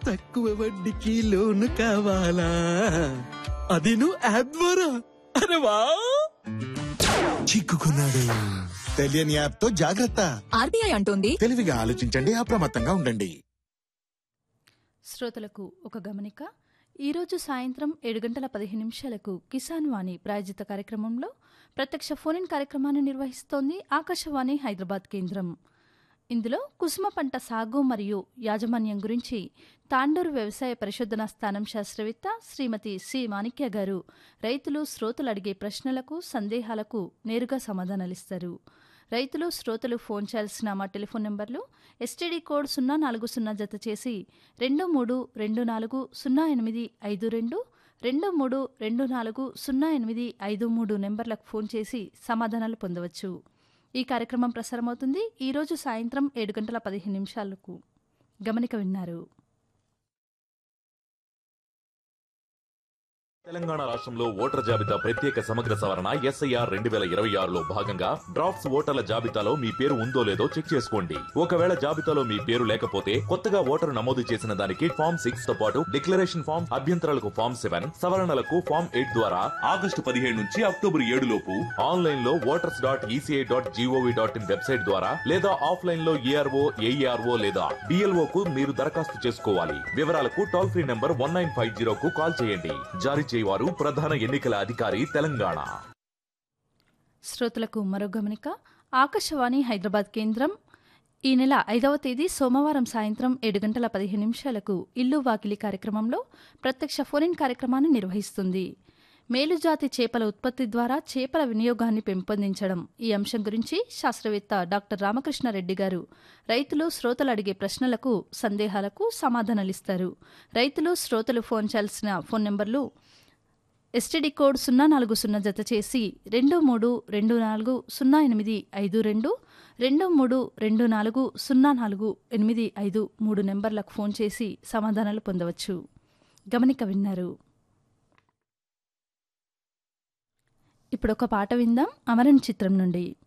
తక్కువ వడ్డీకి లోను కావాలా అది నువ్వు యాప్ ద్వారా అరే వా చిక్కుకున్నాడు తెలియని యాప్ తో జాగ్రత్త ఆర్బీఐ అంటోంది తెలివిగా ఆలోచించండి అప్రమత్తంగా ఉండండి శ్రోతలకు ఒక గమనిక ఈరోజు సాయంత్రం ఏడు గంటల పదిహేను నిమిషాలకు కిసాన్ వాణి ప్రాయోజిత కార్యక్రమంలో ప్రత్యక్ష ఫోన్ ఇన్ కార్యక్రమాన్ని నిర్వహిస్తోంది ఆకాశవాణి హైదరాబాద్ కేంద్రం ఇందులో కుసుమ పంట సాగు మరియు యాజమాన్యం గురించి తాండూరు వ్యవసాయ పరిశోధనా స్థానం శాస్త్రవేత్త శ్రీమతి సి మాణిక్య గారు రైతులు శ్రోతలు అడిగే ప్రశ్నలకు సందేహాలకు నేరుగా సమాధానాలిస్తారు రైతులు శ్రోతలు ఫోన్ చేయాల్సిన మా టెలిఫోన్ నెంబర్లు ఎస్టీడీ కోడ్ సున్నా నాలుగు సున్నా జత చేసి రెండు మూడు రెండు నాలుగు సున్నా ఎనిమిది ఐదు రెండు రెండు మూడు రెండు నాలుగు సున్నా ఎనిమిది ఐదు మూడు నెంబర్లకు ఫోన్ చేసి సమాధానాలు పొందవచ్చు ఈ కార్యక్రమం ప్రసారమవుతుంది ఈరోజు సాయంత్రం ఏడు గంటల పదిహేను నిమిషాలకు గమనిక విన్నారు తెలంగాణ రాష్ట్రంలో ఓటర్ జాబితా ప్రత్యేక సమగ్ర సవరణ ఎస్ఐఆర్ రెండు వేల ఇరవై ఆరులో భాగంగా డ్రాఫ్ట్స్ ఓటర్ల జాబితాలో మీ పేరు ఉందో లేదో చెక్ చేసుకోండి ఒకవేళ జాబితాలో మీ పేరు లేకపోతే కొత్తగా ఓటరు నమోదు చేసిన దానికి ఫామ్ సిక్స్ తో పాటు డిక్లరేషన్ ఫామ్ అభ్యంతరాలకు ఫామ్ సెవెన్ సవరణలకు ఫామ్ ఎయిట్ ద్వారా ఆగస్టు పదిహేడు నుంచి అక్టోబర్ ఏడు లోపు ఆన్లైన్ లో voters dot ECI dot G O V dot in website ద్వారా లేదా ఆఫ్లైన్ లో ఏఆర్ఓ ఏఈఆర్ఓ లేదా బిఎల్ఓ కు మీరు దరఖాస్తు చేసుకోవాలి వివరాలకు toll free number one nine five zero కు కాల్ చేయండి జారీ చేయవారు ప్రధాన ఎన్నికల అధికారి తెలంగాణ శ్రోతలకు మరో గమనిక ఆకాశవాణి హైదరాబాద్ కేంద్రం ఈ నెల ఐదవ తేదీ సోమవారం సాయంత్రం ఏడు గంటల పదిహేను నిమిషాలకు ఇల్లు వాకిలి కార్యక్రమంలో ప్రత్యక్ష ఫోన్ ఇన్ కార్యక్రమాన్ని నిర్వహిస్తుంది మేలుజాతి చేపల ఉత్పత్తి ద్వారా చేపల వినియోగాన్ని పెంపొందించడం ఈ అంశం గురించి శాస్త్రవేత్త డాక్టర్ రామకృష్ణారెడ్డి గారు రైతులు శ్రోతలు అడిగే ప్రశ్నలకు సందేహాలకు సమాధానాలిస్తారు రైతులు శ్రోతలు ఫోన్ చేయాల్సిన ఫోన్ నెంబర్లు ఎస్టీడీ కోడ్ సున్నా నాలుగు సున్నా జత చేసి రెండు మూడు రెండు నాలుగు సున్నా ఎనిమిది ఐదు రెండు రెండు మూడు రెండు నాలుగు సున్నా నాలుగు ఎనిమిది ఐదు మూడు నెంబర్లకు ఫోన్ చేసి సమాధానాలు పొందవచ్చు గమనిక విన్నారు ఇప్పుడు ఒక పాట విందాం అమరన్ చిత్రం నుండి